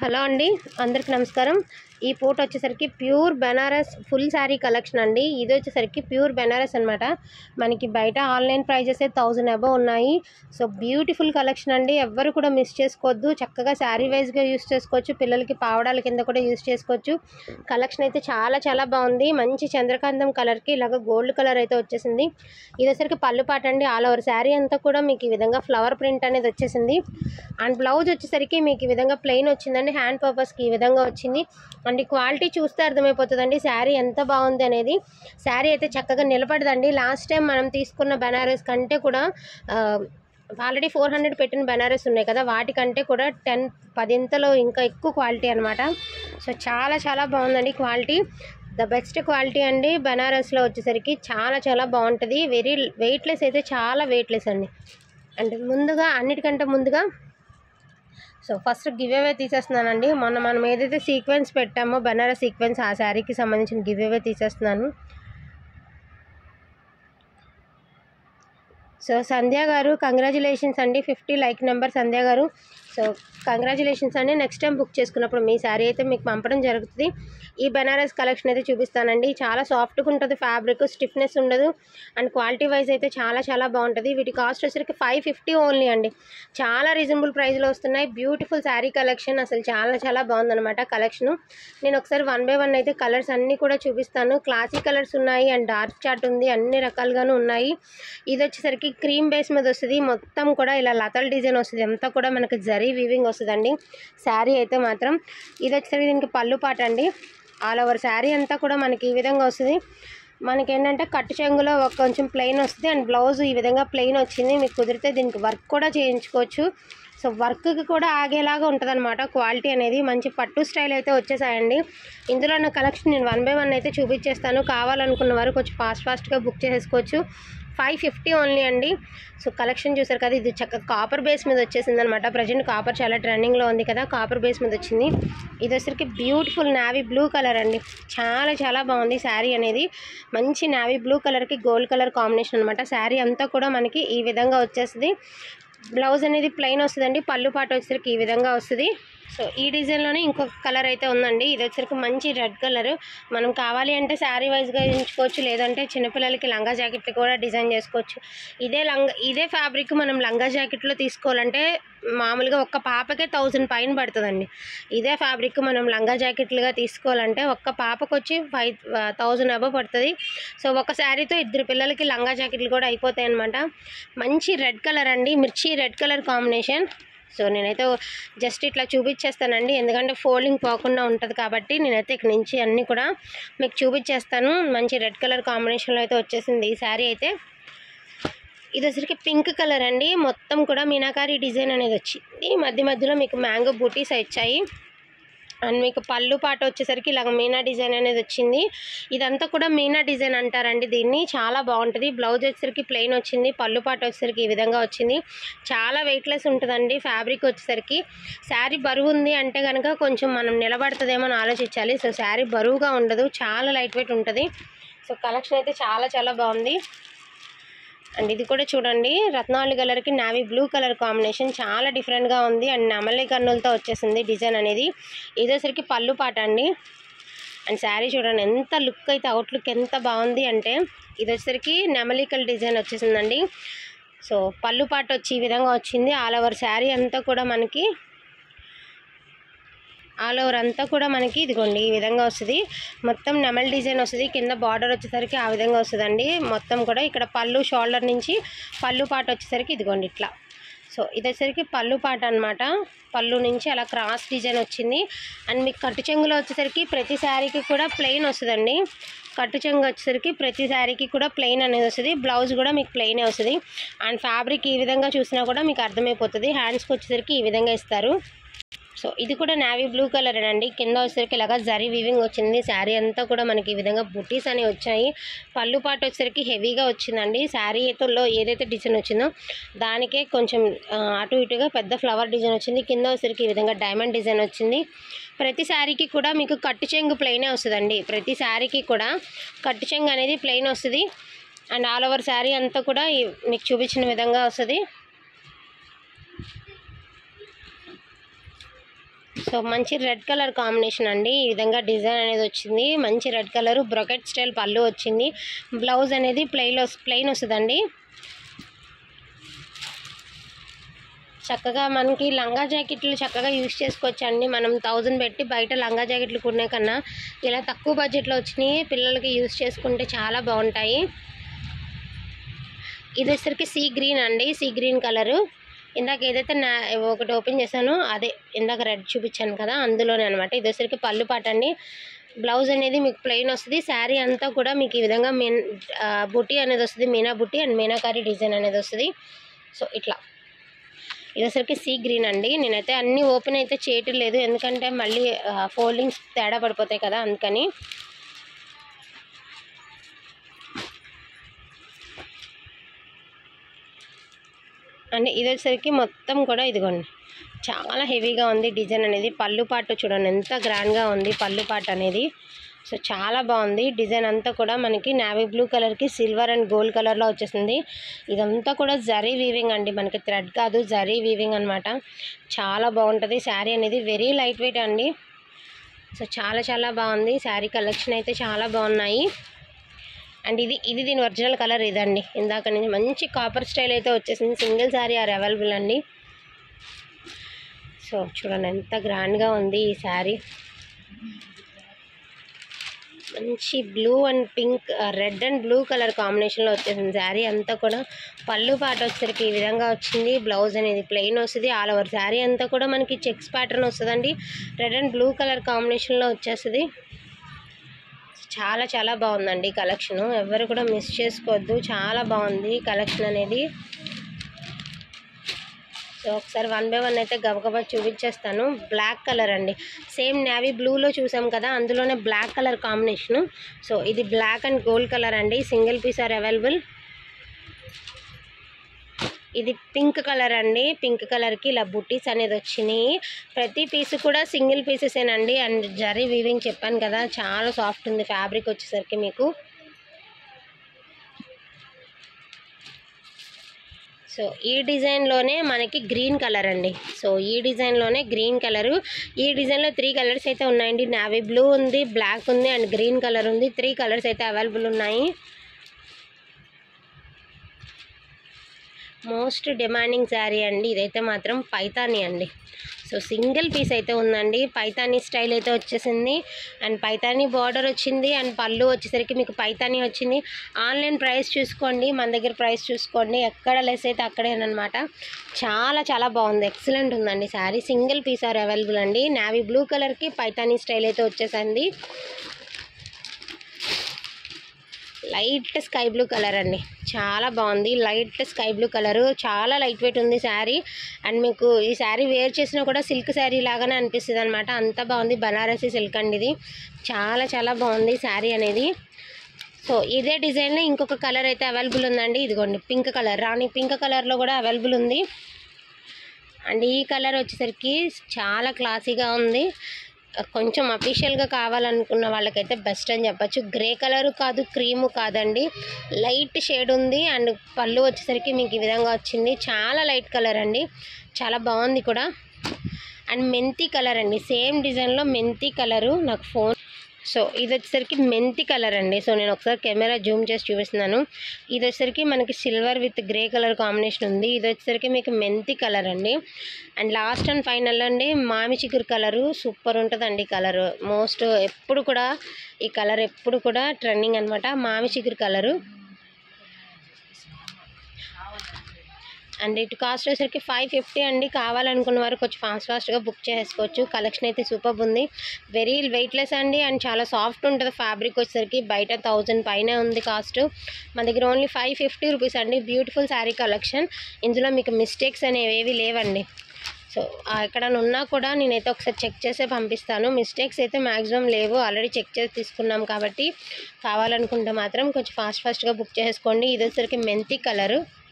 hello అండి అందరికి నమస్కారం ఈ పూట వచ్చేసరికి pure Banaras full sari collection అండి ఇది వచ్చేసరికి ప్యూర్ బెనారస్ అనమాట మనకి బయట ఆన్లైన్ ప్రైజెస్ థౌజండ్ అబవ్ ఉన్నాయి సో బ్యూటిఫుల్ కలెక్షన్ అండి ఎవ్వరు కూడా మిస్ చేసుకోవద్దు చక్కగా శారీ వైజ్గా యూస్ చేసుకోవచ్చు పిల్లలకి పావడాల కింద కూడా యూస్ చేసుకోవచ్చు కలెక్షన్ అయితే చాలా చాలా బాగుంది మంచి చంద్రకాంతం కలర్కి ఇలాగ గోల్డ్ కలర్ అయితే వచ్చేసింది ఇది వచ్చేసరికి పళ్ళు పాట అండి ఆల్ ఓవర్ శారీ అంతా కూడా మీకు ఈ విధంగా ఫ్లవర్ ప్రింట్ అనేది వచ్చేసింది అండ్ బ్లౌజ్ వచ్చేసరికి మీకు ఈ విధంగా ప్లెయిన్ వచ్చిందండి హ్యాండ్ పర్పస్కి ఈ విధంగా వచ్చింది అండ్ ఈ క్వాలిటీ చూస్తే అర్థమైపోతుందండి శారీ ఎంత బాగుంది అనేది శారీ అయితే చక్కగా నిలబడదండి లాస్ట్ టైం మనం తీసుకున్న బెనారస్ కంటే కూడా ఆల్రెడీ ఫోర్ హండ్రెడ్ పెట్టిన బెనారస్ ఉన్నాయి కదా వాటికంటే కూడా టెన్ పదింతలో ఇంకా ఎక్కువ క్వాలిటీ అనమాట సో చాలా చాలా బాగుందండి క్వాలిటీ ద బెస్ట్ క్వాలిటీ అండి బెనారస్లో వచ్చేసరికి చాలా చాలా బాగుంటుంది వెరీ వెయిట్లెస్ అయితే చాలా వెయిట్లెస్ అండి అంటే ముందుగా అన్నిటికంటే ముందుగా సో ఫస్ట్ గివ్ అవే తీసేస్తున్నానండి మొన్న మనం ఏదైతే సీక్వెన్స్ పెట్టామో బనారస్ సీక్వెన్స్ ఆ శారీకి సంబంధించిన గివ్ అవే తీసేస్తున్నాను సో సంధ్య గారు కంగ్రాచులేషన్స్ అండి fifty like number Sandhya garu so congratulations అండి నెక్స్ట్ టైం బుక్ చేసుకున్నప్పుడు మీ శారీ అయితే మీకు పంపడం జరుగుతుంది ఈ బెనారస్ కలెక్షన్ అయితే చూపిస్తానండి చాలా సాఫ్ట్గా ఉంటుంది ఫ్యాబ్రిక్ స్టిఫ్నెస్ ఉండదు అండ్ క్వాలిటీ వైజ్ అయితే చాలా చాలా బాగుంటుంది వీటి కాస్ట్ వచ్చరికి ఫైవ్ ఫిఫ్టీ ఓన్లీ అండి చాలా రీజనబుల్ ప్రైస్లో వస్తున్నాయి బ్యూటిఫుల్ శారీ కలెక్షన్ అసలు చాలా చాలా బాగుందన్నమాట కలెక్షన్ నేను ఒకసారి వన్ బై వన్ అయితే కలర్స్ అన్నీ కూడా చూపిస్తాను క్లాసిక్ కలర్స్ ఉన్నాయి అండ్ డార్క్ చాట్ ఉంది అన్ని రకాలుగాను ఉన్నాయి ఇది వచ్చేసరికి క్రీమ్ బేస్ మీద వస్తుంది మొత్తం కూడా ఇలా లతల్ డిజైన్ వస్తుంది అంతా కూడా మనకి జరీ వీవింగ్ వస్తుందండి శారీ అయితే మాత్రం ఇది వచ్చేసరికి దీనికి పళ్ళు పాట అండి ఆల్ ఓవర్ శారీ అంతా కూడా మనకి ఈ విధంగా వస్తుంది మనకి ఏంటంటే కట్టు చెంగులో ఒక కొంచెం ప్లెయిన్ వస్తుంది అండ్ బ్లౌజ్ ఈ విధంగా ప్లెయిన్ వచ్చింది మీకు కుదిరితే దీనికి వర్క్ కూడా చేయించుకోవచ్చు సో వర్క్కి కూడా ఆగేలాగా ఉంటుంది క్వాలిటీ అనేది మంచి పట్టు స్టైల్ అయితే వచ్చేసాయండి ఇందులో ఉన్న కలెక్షన్ నేను వన్ బై వన్ అయితే చూపించేస్తాను కావాలనుకున్న వారు కొంచెం ఫాస్ట్ ఫాస్ట్గా బుక్ చేసేసుకోవచ్చు ఫైవ్ ఫిఫ్టీ ఓన్లీ అండి సో కలెక్షన్ చూసారు కదా ఇది చక్కగా కాపర్ బేస్ మీద వచ్చేసింది అనమాట ప్రజెంట్ కాపర్ చాలా ట్రెండింగ్లో ఉంది కదా కాపర్ బేస్ మీద వచ్చింది ఇది వచ్చరికి బ్యూటిఫుల్ నావీ బ్లూ కలర్ అండి చాలా చాలా బాగుంది శారీ అనేది మంచి నావీ బ్లూ కలర్కి గోల్డ్ కలర్ కాంబినేషన్ అనమాట శారీ అంతా కూడా మనకి ఈ విధంగా వచ్చేస్తుంది బ్లౌజ్ అనేది ప్లెయిన్ వస్తుందండి పళ్ళు పాట వచ్చేసరికి ఈ విధంగా వస్తుంది సో ఈ డిజైన్లోనే ఇంకొక కలర్ అయితే ఉందండి ఇది వచ్చరికి మంచి రెడ్ కలర్ మనం కావాలి అంటే శారీ వైజ్గా ఎంచుకోవచ్చు లేదంటే చిన్నపిల్లలకి లంగా జాకెట్లు కూడా డిజైన్ చేసుకోవచ్చు ఇదే లంగా ఇదే ఫ్యాబ్రిక్ మనం లంగా జాకెట్లో తీసుకోవాలంటే మామూలుగా ఒక్క పాపకే థౌజండ్ పైన పడుతుందండి ఇదే ఫ్యాబ్రిక్ మనం లంగా జాకెట్లుగా తీసుకోవాలంటే ఒక్క పాపకు వచ్చి ఫైవ్ థౌజండ్ అబవ్ పడుతుంది సో ఒక శారీతో ఇద్దరు పిల్లలకి లంగా జాకెట్లు కూడా అయిపోతాయి అనమాట మంచి రెడ్ కలర్ అండి మిర్చి రెడ్ కలర్ కాంబినేషన్ సో నేనైతే జస్ట్ ఇట్లా చూపించేస్తానండి ఎందుకంటే ఫోల్డింగ్ పోకుండా ఉంటుంది కాబట్టి నేనైతే ఇక్కడ నుంచి అన్నీ కూడా మీకు చూపించేస్తాను మంచి రెడ్ కలర్ కాంబినేషన్లో అయితే వచ్చేసింది ఈ శారీ అయితే ఇది వచ్చరికి పింక్ కలర్ అండి మొత్తం కూడా మీనాకారి డిజైన్ అనేది వచ్చింది మధ్య మధ్యలో మీకు మ్యాంగో బూటీస్ వచ్చాయి అండ్ మీకు పళ్ళు పాట వచ్చేసరికి ఇలాగ మీనా డిజైన్ అనేది వచ్చింది ఇదంతా కూడా మీనా డిజైన్ అంటారండి దీన్ని చాలా బాగుంటుంది బ్లౌజ్ వచ్చేసరికి ప్లెయిన్ వచ్చింది పళ్ళు పాట వచ్చేసరికి ఈ విధంగా వచ్చింది చాలా వెయిట్లెస్ ఉంటుందండి ఫ్యాబ్రిక్ వచ్చేసరికి శారీ బరువు ఉంది అంటే కనుక కొంచెం మనం నిలబడుతుందేమో అని ఆలోచించాలి సో శారీ బరువుగా ఉండదు చాలా లైట్ వెయిట్ ఉంటుంది సో కలెక్షన్ అయితే చాలా చాలా బాగుంది అండ్ ఇది కూడా చూడండి రత్నావళి కలర్కి నావీ బ్లూ కలర్ కాంబినేషన్ చాలా డిఫరెంట్గా ఉంది అండ్ నమలి కన్నులతో వచ్చేసింది డిజైన్ అనేది ఇదేసరికి పళ్ళు పాట అండి అండ్ శారీ చూడండి ఎంత లుక్ అయితే అవుట్లుక్ ఎంత బాగుంది అంటే ఇది వచ్చేసరికి నెమలికల్ డిజైన్ వచ్చేసిందండి సో పళ్ళు పాట వచ్చి ఈ విధంగా వచ్చింది ఆల్ ఓవర్ శారీ అంతా కూడా మనకి ఆల్ ఓవర్ అంతా కూడా మనకి ఇదిగోండి ఈ విధంగా వస్తుంది మొత్తం నెమల్ డిజైన్ వస్తుంది కింద బార్డర్ వచ్చేసరికి ఆ విధంగా వస్తుందండి మొత్తం కూడా ఇక్కడ పళ్ళు షోల్డర్ నుంచి పళ్ళు పాట వచ్చేసరికి ఇదిగోండి ఇట్లా సో ఇది వచ్చేసరికి పళ్ళు పాట అనమాట పళ్ళు నుంచి అలా క్రాస్ డిజైన్ వచ్చింది అండ్ మీకు కట్టు చెంగులో వచ్చేసరికి ప్రతి శారీకి కూడా ప్లెయిన్ వస్తుందండి కట్టు చెంగు వచ్చేసరికి ప్రతి శారీకి కూడా ప్లెయిన్ అనేది వస్తుంది బ్లౌజ్ కూడా మీకు ప్లెయినే వస్తుంది అండ్ ఫ్యాబ్రిక్ ఈ విధంగా చూసినా కూడా మీకు అర్థమైపోతుంది హ్యాండ్స్కి వచ్చేసరికి ఈ విధంగా ఇస్తారు సో ఇది కూడా నావీ బ్లూ కలర్ అండి కింద వచ్చేసరికి ఇలాగా జరీ వీవింగ్ వచ్చింది శారీ అంతా కూడా మనకి ఈ విధంగా బుటీస్ అనేవి వచ్చాయి పళ్ళు పాటు వచ్చేసరికి హెవీగా వచ్చిందండి శారీ లో ఏదైతే డిజైన్ వచ్చిందో దానికే కొంచెం ఆ, అటు ఇటుగా పెద్ద ఫ్లవర్ డిజైన్ వచ్చింది కింద వచ్చేసరికి ఈ విధంగా డైమండ్ డిజైన్ వచ్చింది ప్రతి శారీకి కూడా మీకు కట్టు చెంగు ప్లెయినే వస్తుందండి ప్రతి శారీకి కూడా కట్టు చెంగు అనేది ప్లెయిన్ వస్తుంది అండ్ ఆల్ ఓవర్ శారీ అంతా కూడా ఈ- మీకు చూపించిన విధంగా వస్తుంది సో మంచి రెడ్ కలర్ కాంబినేషన్ అండి ఈ విధంగా డిజైన్ అనేది వచ్చింది మంచి రెడ్ కలర్ బ్రొకెట్ స్టైల్ పళ్ళు వచ్చింది బ్లౌజ్ అనేది ప్లెయిన్ ప్లెయిన్ వస్తుందండి చక్కగా మనకి లంగా జాకెట్లు చక్కగా యూజ్ చేసుకోవచ్చండి మనం థౌజండ్ పెట్టి బయట లంగా జాకెట్లు కొనే కన్నా ఇలా తక్కువ బడ్జెట్లో వచ్చినాయి పిల్లలకి యూజ్ చేసుకుంటే చాలా బాగుంటాయి ఇది వచ్చేసరికి సీ గ్రీన్ అండి సీ గ్రీన్ కలరు ఇందాక ఏదైతే నా ఒకటి ఓపెన్ చేశానో అదే ఇందాక రెడ్ చూపించాను కదా అందులోనే అనమాట ఇది వచ్చేసరికి పళ్ళు పాట అండి బ్లౌజ్ అనేది మీకు ప్లెయిన్ వస్తుంది శారీ అంతా కూడా మీకు ఈ విధంగా మీన్ ఆ, బుటీ అనేది వస్తుంది మీనా బుటీ అండ్ మీనాకారి డిజైన్ అనేది వస్తుంది సో ఇట్లా ఇది వచ్చరికి సీ గ్రీన్ అండి నేనైతే అన్ని ఓపెన్ అయితే చేయటం లేదు ఎందుకంటే మళ్ళీ ఫోల్డింగ్స్ తేడా పడిపోతాయి కదా అందుకని అండ్ ఇది వచ్చేసరికి మొత్తం కూడా ఇదిగోండి చాలా హెవీగా ఉంది డిజైన్ అనేది పళ్ళు పాటు చూడండి ఎంత గ్రాండ్గా ఉంది పళ్ళు పాటు అనేది సో చాలా బాగుంది డిజైన్ అంతా కూడా మనకి నావీ బ్లూ కలర్కి సిల్వర్ అండ్ గోల్డ్ కలర్లో వచ్చేసింది ఇదంతా కూడా జరీ వీవింగ్ అండి మనకి థ్రెడ్ కాదు జరీ వీవింగ్ అనమాట చాలా బాగుంటుంది శారీ అనేది వెరీ లైట్ వెయిట్ అండి సో చాలా చాలా బాగుంది శారీ కలెక్షన్ అయితే చాలా బాగున్నాయి అండ్ ఇది ఇది దీని ఒరిజినల్ కలర్ ఇదండి ఇందాక నుంచి మంచి కాపర్ స్టైల్ అయితే వచ్చేసింది సింగిల్ శారీ ఆర్ అవైలబుల్ అండి సో చూడండి ఎంత గ్రాండ్గా ఉంది ఈ శారీ మంచి blue and pink red and blue colour కాంబినేషన్లో వచ్చేసింది శారీ అంతా కూడా పళ్ళు పాట వచ్చేసరికి ఈ విధంగా వచ్చింది బ్లౌజ్ అనేది ప్లెయిన్ వస్తుంది ఆల్ ఓవర్ శారీ అంతా కూడా మనకి చెక్స్ ప్యాటర్న్ వస్తుందండి రెడ్ అండ్ బ్లూ కలర్ కాంబినేషన్లో వచ్చేస్తుంది చాలా చాలా బాగుందండి కలెక్షన్ ఎవరు కూడా మిస్ చేసుకోవద్దు చాలా బాగుంది కలెక్షన్ అనేది సో ఒకసారి వన్ బై వన్ అయితే గబగబా చూపించేస్తాను బ్లాక్ కలర్ అండి సేమ్ నేవీ బ్లూలో చూసాం కదా అందులోనే బ్లాక్ కలర్ కాంబినేషను సో ఇది బ్లాక్ అండ్ గోల్డ్ కలర్ అండి సింగిల్ పీస్ ఆర్ అవైలబుల్ ఇది పింక్ కలర్ అండి పింక్ కలర్కి ఇలా బుట్టీస్ అనేది వచ్చినాయి ప్రతి పీస్ కూడా సింగిల్ పీసెసేనండి అండ్ జరీ వీవింగ్ చెప్పాను కదా చాలా సాఫ్ట్ ఉంది ఫ్యాబ్రిక్ వచ్చేసరికి మీకు సో ఈ డిజైన్లోనే మనకి గ్రీన్ కలర్ అండి సో ఈ డిజైన్లోనే గ్రీన్ కలరు ఈ డిజైన్లో త్రీ కలర్స్ అయితే ఉన్నాయండి నావీ బ్లూ ఉంది బ్లాక్ ఉంది అండ్ గ్రీన్ కలర్ ఉంది త్రీ కలర్స్ అయితే అవైలబుల్ ఉన్నాయి మోస్ట్ డిమాండింగ్ శారీ అండి ఇదైతే మాత్రం పైతాని అండి సో సింగిల్ పీస్ అయితే ఉందండి పైతానీ స్టైల్ అయితే వచ్చేసింది అండ్ పైతానీ బార్డర్ వచ్చింది అండ్ పళ్ళు వచ్చేసరికి మీకు పైతానీ వచ్చింది ఆన్లైన్ ప్రైస్ చూసుకోండి మన దగ్గర ప్రైస్ చూసుకోండి ఎక్కడ లెస్ అయితే అక్కడేనమాట చాలా చాలా బాగుంది ఎక్సలెంట్ ఉందండి sari single piece are available అండి నావీ బ్లూ కలర్కి పైతానీ స్టైల్ అయితే వచ్చేసింది లైట్ స్కై బ్లూ కలర్ అండి చాలా బాగుంది లైట్ స్కై బ్లూ కలర్ చాలా లైట్ వెయిట్ ఉంది శారీ అండ్ మీకు ఈ శారీ వేర్ చేసినా కూడా సిల్క్ శారీ లాగానే అనిపిస్తుంది అనమాట అంత బాగుంది బనారసి సిల్క్ అండి ఇది చాలా చాలా బాగుంది శారీ అనేది సో ఇదే డిజైన్లో ఇంకొక కలర్ అయితే అవైలబుల్ ఉందండి ఇదిగోండి పింక్ కలర్ రాణి పింక్ కలర్లో కూడా అవైలబుల్ ఉంది అండ్ ఈ కలర్ వచ్చేసరికి చాలా క్లాసీగా ఉంది కొంచెం అఫీషియల్గా కావాలనుకున్న వాళ్ళకైతే బెస్ట్ అని చెప్పచ్చు గ్రే కలర్ కాదు క్రీము కాదండి లైట్ షేడ్ ఉంది అండ్ పళ్ళు వచ్చేసరికి మీకు ఈ విధంగా వచ్చింది చాలా లైట్ కలర్ అండి చాలా బాగుంది కూడా అండ్ మెంతి కలర్ అండి సేమ్ డిజైన్లో మెంతి కలరు నాకు ఫోన్ సో ఇది వచ్చేసరికి మెంతి కలర్ అండి సో నేను ఒకసారి కెమెరా జూమ్ చేసి చూపిస్తున్నాను ఇది వచ్చేసరికి మనకి silver with grey colour combination ఉంది ఇది వచ్చేసరికి మీకు మెంతి కలర్ అండి అండ్ లాస్ట్ అండ్ ఫైనల్ అండి మామి చిగురు కలరు సూపర్ ఉంటుందండి కలర్ మోస్ట్ ఎప్పుడు కూడా ఈ కలర్ ఎప్పుడు కూడా ట్రెండింగ్ అనమాట మామి చిగురు కలరు అండ్ ఇటు కాస్ట్ వచ్చేసరికి ఫైవ్ ఫిఫ్టీ అండి కావాలనుకున్న వారు కొంచెం ఫాస్ట్ ఫాస్ట్గా బుక్ చేసుకోవచ్చు కలెక్షన్ అయితే సూపర్ ఉంది వెరీ వెయిట్లెస్ అండి అండ్ చాలా సాఫ్ట్ ఉంటుంది ఫ్యాబ్రిక్ వచ్చేసరికి బయట థౌజండ్ పైన ఉంది కాస్ట్ మన దగ్గర ఓన్లీ ఫైవ్ ఫిఫ్టీ రూపీస్ అండి బ్యూటిఫుల్ శారీ కలెక్షన్ ఇందులో మీకు మిస్టేక్స్ అనేవి ఏవి లేవండి సో ఎక్కడ ఉన్నా కూడా నేనైతే ఒకసారి చెక్ చేసే పంపిస్తాను మిస్టేక్స్ అయితే మ్యాక్సిమం లేవు ఆల్రెడీ చెక్ చేసి తీసుకున్నాం కాబట్టి కావాలనుకుంటే మాత్రం కొంచెం ఫాస్ట్ ఫాస్ట్గా బుక్ చేసుకోండి ఇది వచ్చేసరికి మెంతి కలరు